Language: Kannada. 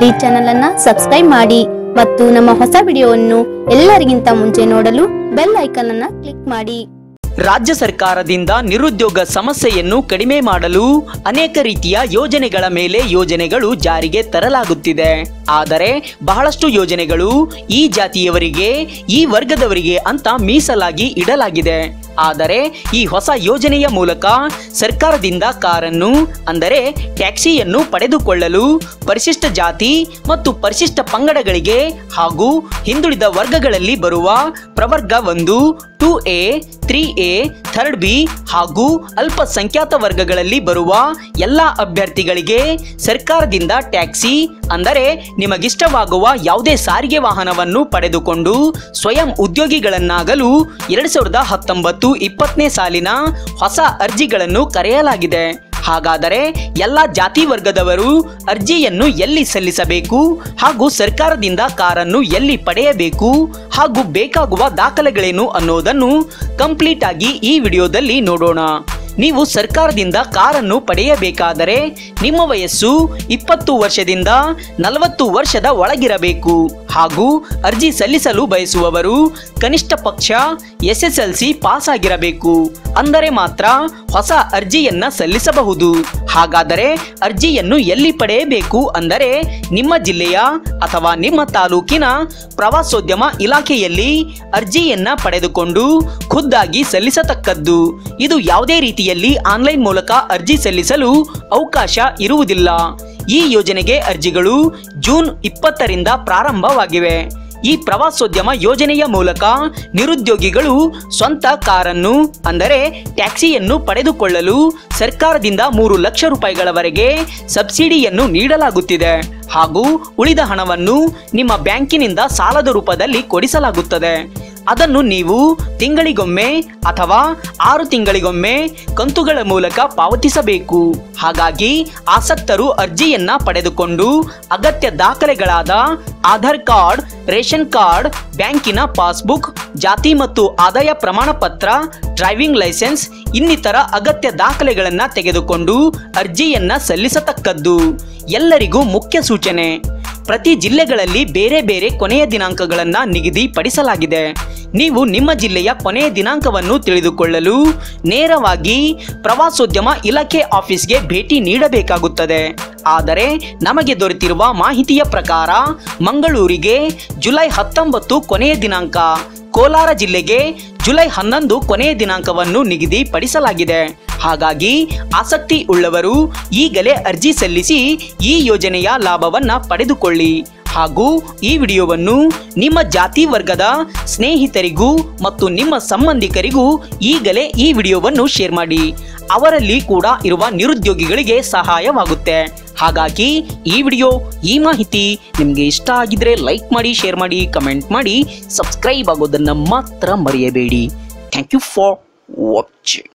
ಈ ಚಾನೆಲ್ ಅನ್ನ ಸಬ್ಸ್ಕ್ರೈಬ್ ಮಾಡಿ ಮತ್ತು ನಮ್ಮ ಹೊಸ ವಿಡಿಯೋವನ್ನು ಎಲ್ಲರಿಗಿಂತ ಮುಂಚೆ ನೋಡಲು ಬೆಲ್ ಐಕಾನ್ ಅನ್ನ ಕ್ಲಿಕ್ ಮಾಡಿ ರಾಜ್ಯ ಸರ್ಕಾರದಿಂದ ನಿರುದ್ಯೋಗ ಸಮಸ್ಯೆಯನ್ನು ಕಡಿಮೆ ಮಾಡಲು ಅನೇಕ ರೀತಿಯ ಯೋಜನೆಗಳ ಮೇಲೆ ಯೋಜನೆಗಳು ಜಾರಿಗೆ ತರಲಾಗುತ್ತಿದೆ ಆದರೆ ಬಹಳಷ್ಟು ಯೋಜನೆಗಳು ಈ ಜಾತಿಯವರಿಗೆ ಈ ವರ್ಗದವರಿಗೆ ಅಂತ ಮೀಸಲಾಗಿ ಇಡಲಾಗಿದೆ ಆದರೆ ಈ ಹೊಸ ಯೋಜನೆಯ ಮೂಲಕ ಸರ್ಕಾರದಿಂದ ಕಾರನ್ನು ಅಂದರೆ ಟ್ಯಾಕ್ಸಿಯನ್ನು ಪಡೆದುಕೊಳ್ಳಲು ಪರಿಶಿಷ್ಟ ಜಾತಿ ಮತ್ತು ಪರಿಶಿಷ್ಟ ಪಂಗಡಗಳಿಗೆ ಹಾಗೂ ಹಿಂದುಳಿದ ವರ್ಗಗಳಲ್ಲಿ ಬರುವ ಪ್ರವರ್ಗ ಒಂದು two A three A third B ಹಾಗೂ ಅಲ್ಪಸಂಖ್ಯಾತ ವರ್ಗಗಳಲ್ಲಿ ಬರುವ ಎಲ್ಲ ಅಭ್ಯರ್ಥಿಗಳಿಗೆ ಸರ್ಕಾರದಿಂದ ಟ್ಯಾಕ್ಸಿ ಅಂದರೆ ನಿಮಗಿಷ್ಟವಾಗುವ ಯಾವುದೇ ಸಾರಿಗೆ ವಾಹನವನ್ನು ಪಡೆದುಕೊಂಡು ಸ್ವಯಂ ಉದ್ಯೋಗಿಗಳನ್ನಾಗಲು ಎರಡ್ ಸಾವಿರದ ಹತ್ತೊಂಬತ್ತು ಇಪ್ಪತ್ತನೇ ಸಾಲಿನ ಹೊಸ ಅರ್ಜಿಗಳನ್ನು ಕರೆಯಲಾಗಿದೆ ಹಾಗಾದರೆ ಎಲ್ಲ ಜಾತಿ ವರ್ಗದವರು ಅರ್ಜಿಯನ್ನು ಎಲ್ಲಿ ಸಲ್ಲಿಸಬೇಕು ಹಾಗೂ ಸರ್ಕಾರದಿಂದ ಕಾರನ್ನು ಎಲ್ಲಿ ಪಡೆಯಬೇಕು ಹಾಗೂ ಬೇಕಾಗುವ ದಾಖಲೆಗಳೇನು ಅನ್ನೋದನ್ನು ಕಂಪ್ಲೀಟ್ ಆಗಿ ಈ ವಿಡಿಯೋದಲ್ಲಿ ನೋಡೋಣ ನೀವು ಸರ್ಕಾರದಿಂದ ಕಾರನ್ನು ಪಡೆಯಬೇಕಾದರೆ ನಿಮ್ಮ ವಯಸ್ಸು ಇಪ್ಪತ್ತು ವರ್ಷದಿಂದ ನಲವತ್ತು ವರ್ಷದ ಒಳಗಿರಬೇಕು ಹಾಗೂ ಅರ್ಜಿ ಸಲ್ಲಿಸಲು ಬಯಸುವವರು ಕನಿಷ್ಠ ಪಕ್ಷ S S L C pass ಆಗಿರಬೇಕು ಅಂದರೆ ಮಾತ್ರ ಹೊಸ ಅರ್ಜಿಯನ್ನ ಸಲ್ಲಿಸಬಹುದು ಹಾಗಾದರೆ ಅರ್ಜಿಯನ್ನು ಎಲ್ಲಿ ಪಡೆಯಬೇಕು ಅಂದರೆ ನಿಮ್ಮ ಜಿಲ್ಲೆಯ ಅಥವಾ ನಿಮ್ಮ ತಾಲೂಕಿನ ಪ್ರವಾಸೋದ್ಯಮ ಇಲಾಖೆಯಲ್ಲಿ ಅರ್ಜಿಯನ್ನ ಪಡೆದುಕೊಂಡು ಖುದ್ದಾಗಿ ಸಲ್ಲಿಸತಕ್ಕದ್ದು ಇದು ಯಾವುದೇ ರೀತಿಯಲ್ಲಿ ಆನ್ಲೈನ್ ಮೂಲಕ ಅರ್ಜಿ ಸಲ್ಲಿಸಲು ಅವಕಾಶ ಇರುವುದಿಲ್ಲ ಈ ಯೋಜನೆಗೆ ಅರ್ಜಿಗಳು ಜೂನ್ ಇಪ್ಪತ್ತರಿಂದ ಪ್ರಾರಂಭವಾಗಿವೆ ಈ ಪ್ರವಾಸೋದ್ಯಮ ಯೋಜನೆಯ ಮೂಲಕ ನಿರುದ್ಯೋಗಿಗಳು ಸ್ವಂತ ಕಾರನ್ನು ಅಂದರೆ ಟ್ಯಾಕ್ಸಿಯನ್ನು ಪಡೆದುಕೊಳ್ಳಲು ಸರ್ಕಾರದಿಂದ ಮೂರು ಲಕ್ಷ ರೂಪಾಯಿಗಳವರೆಗೆ ಸಬ್ಸಿಡಿಯನ್ನು ನೀಡಲಾಗುತ್ತಿದೆ ಹಾಗೂ ಉಳಿದ ಹಣವನ್ನು ನಿಮ್ಮ ಬ್ಯಾಂಕಿನಿಂದ ಸಾಲದ ರೂಪದಲ್ಲಿ ಕೊಡಿಸಲಾಗುತ್ತದೆ ಅದನ್ನು ನೀವು ತಿಂಗಳಿಗೊಮ್ಮೆ ಅಥವಾ ಆರು ತಿಂಗಳಿಗೊಮ್ಮೆ ಕಂತುಗಳ ಮೂಲಕ ಪಾವತಿಸಬೇಕು ಹಾಗಾಗಿ ಆಸಕ್ತರು ಅರ್ಜಿಯನ್ನ ಪಡೆದುಕೊಂಡು ಅಗತ್ಯ ದಾಖಲೆಗಳಾದ ಆಧಾರ್ ಕಾರ್ಡ್ ರೇಷನ್ ಕಾರ್ಡ್ ಬ್ಯಾಂಕಿನ ಪಾಸ್ಬುಕ್ ಜಾತಿ ಮತ್ತು ಆದಾಯ ಪ್ರಮಾಣ ಪತ್ರ ಡ್ರೈವಿಂಗ್ ಲೈಸೆನ್ಸ್ ಇನ್ನಿತರ ಅಗತ್ಯ ದಾಖಲೆಗಳನ್ನ ತೆಗೆದುಕೊಂಡು ಅರ್ಜಿಯನ್ನ ಸಲ್ಲಿಸತಕ್ಕದ್ದು ಎಲ್ಲರಿಗೂ ಮುಖ್ಯ ಸೂಚನೆ ಪ್ರತಿ ಜಿಲ್ಲೆಗಳಲ್ಲಿ ಬೇರೆ ಬೇರೆ ಕೊನೆಯ ದಿನಾಂಕಗಳನ್ನು ನಿಗದಿಪಡಿಸಲಾಗಿದೆ ನೀವು ನಿಮ್ಮ ಜಿಲ್ಲೆಯ ಕೊನೆಯ ದಿನಾಂಕವನ್ನು ತಿಳಿದುಕೊಳ್ಳಲು ನೇರವಾಗಿ ಪ್ರವಾಸೋದ್ಯಮ ಇಲಾಖೆ ಆಫೀಸ್ಗೆ ಭೇಟಿ ನೀಡಬೇಕಾಗುತ್ತದೆ ಆದರೆ ನಮಗೆ ದೊರೆತಿರುವ ಮಾಹಿತಿಯ ಪ್ರಕಾರ ಮಂಗಳೂರಿಗೆ ಜುಲೈ ಹತ್ತೊಂಬತ್ತು ಕೊನೆಯ ದಿನಾಂಕ ಕೋಲಾರ ಜಿಲ್ಲೆಗೆ ಜುಲೈ ಹನ್ನೊಂದು ಕೊನೆಯ ದಿನಾಂಕವನ್ನು ನಿಗದಿಪಡಿಸಲಾಗಿದೆ ಹಾಗಾಗಿ ಆಸಕ್ತಿ ಉಳ್ಳವರು ಈಗಲೇ ಅರ್ಜಿ ಸಲ್ಲಿಸಿ ಈ ಯೋಜನೆಯ ಲಾಭವನ್ನ ಪಡೆದುಕೊಳ್ಳಿ ಹಾಗೂ ಈ ವಿಡಿಯೋವನ್ನು ನಿಮ್ಮ ಜಾತಿ ವರ್ಗದ ಸ್ನೇಹಿತರಿಗೂ ಮತ್ತು ನಿಮ್ಮ ಸಂಬಂಧಿಕರಿಗೂ ಈಗಲೇ ಈ ವಿಡಿಯೋವನ್ನು ಶೇರ್ ಮಾಡಿ ಅವರಲ್ಲಿ ಕೂಡ ಇರುವ ನಿರುದ್ಯೋಗಿಗಳಿಗೆ ಸಹಾಯವಾಗುತ್ತೆ ಹಾಗಾಗಿ ಈ ವಿಡಿಯೋ ಈ ಮಾಹಿತಿ ನಿಮಗೆ ಇಷ್ಟ ಆಗಿದ್ರೆ ಲೈಕ್ ಮಾಡಿ ಶೇರ್ ಮಾಡಿ ಕಮೆಂಟ್ ಮಾಡಿ ಸಬ್ಸ್ಕ್ರೈಬ್ ಆಗೋದನ್ನು ಮಾತ್ರ ಮರೆಯಬೇಡಿ ಥ್ಯಾಂಕ್ ಯು ಫಾರ್ ವಾಚಿಂಗ್